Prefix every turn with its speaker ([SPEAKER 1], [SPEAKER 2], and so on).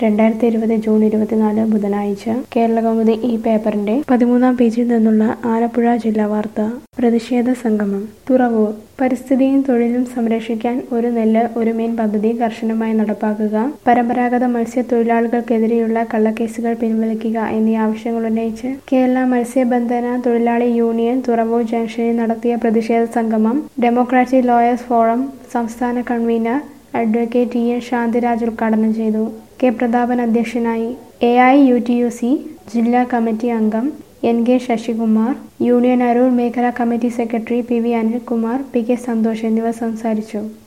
[SPEAKER 1] രണ്ടായിരത്തി ഇരുപത് ജൂൺ ഇരുപത്തിനാല് ബുധനാഴ്ച കേരളകൗമുദി ഈ പേപ്പറിന്റെ പതിമൂന്നാം പേജിൽ നിന്നുള്ള ആലപ്പുഴ ജില്ലാ വാർത്ത പ്രതിഷേധ സംഗമം തുറവൂർ പരിസ്ഥിതിയും തൊഴിലും സംരക്ഷിക്കാൻ ഒരു നെല്ല് ഒരു മീൻ പദ്ധതി കർശനമായി നടപ്പാക്കുക പരമ്പരാഗത മത്സ്യത്തൊഴിലാളികൾക്കെതിരെയുള്ള കള്ളക്കേസുകൾ പിൻവലിക്കുക എന്നീ ആവശ്യങ്ങൾ ഉന്നയിച്ച് കേരള മത്സ്യബന്ധന തൊഴിലാളി യൂണിയൻ തുറവൂർ ജംഗ്ഷനിൽ നടത്തിയ പ്രതിഷേധ സംഗമം ഡെമോക്രാറ്റിക് ലോയേഴ്സ് ഫോറം സംസ്ഥാന convener advocate T N Shantiraj ഉദ്ഘാടനം ചെയ്തു കെ പ്രതാപൻ അധ്യക്ഷനായി A I U T U C ജില്ലാ കമ്മിറ്റി അംഗം N K Sasikumar union Aroor മേഖലാ committee secretary P V Anilkumar P K Santhosh എന്നിവർ സംസാരിച്ചു